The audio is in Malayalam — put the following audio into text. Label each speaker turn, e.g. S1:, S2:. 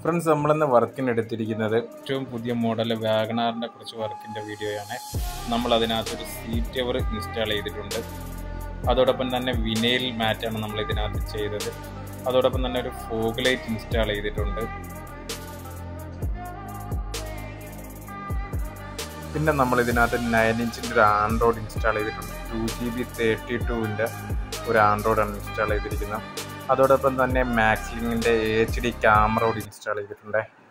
S1: ഫ്രണ്ട്സ് നമ്മളിന്ന് വർക്കിന് എടുത്തിരിക്കുന്നത് ഏറ്റവും പുതിയ മോഡൽ വാഗണാറിൻ്റെ കുറച്ച് വർക്കിൻ്റെ വീഡിയോയാണ് നമ്മൾ അതിനകത്തൊരു സീറ്റ് എവർ ഇൻസ്റ്റാൾ ചെയ്തിട്ടുണ്ട് അതോടൊപ്പം തന്നെ വിനയിൽ മാറ്റാണ് നമ്മൾ ഇതിനകത്ത് ചെയ്തത് അതോടൊപ്പം തന്നെ ഒരു ഫോഗ് ലൈറ്റ് ഇൻസ്റ്റാൾ ചെയ്തിട്ടുണ്ട് പിന്നെ നമ്മൾ ഇതിനകത്ത് നയൻ ഇഞ്ചിൻ്റെ ഒരു ആൻഡ്രോയിഡ് ഇൻസ്റ്റാൾ ചെയ്തിട്ടുണ്ട് ടു ജി ബി തേർട്ടി ടുവിൻ്റെ ഒരു ആൻഡ്രോയിഡാണ് ഇൻസ്റ്റാൾ ചെയ്തിരിക്കുന്നത് അതോടൊപ്പം തന്നെ മാക്സിലിങ്ങിൻ്റെ എച്ച് ഡി ക്യാമറ കൂടി ഇൻസ്റ്റാൾ ചെയ്തിട്ടുണ്ട്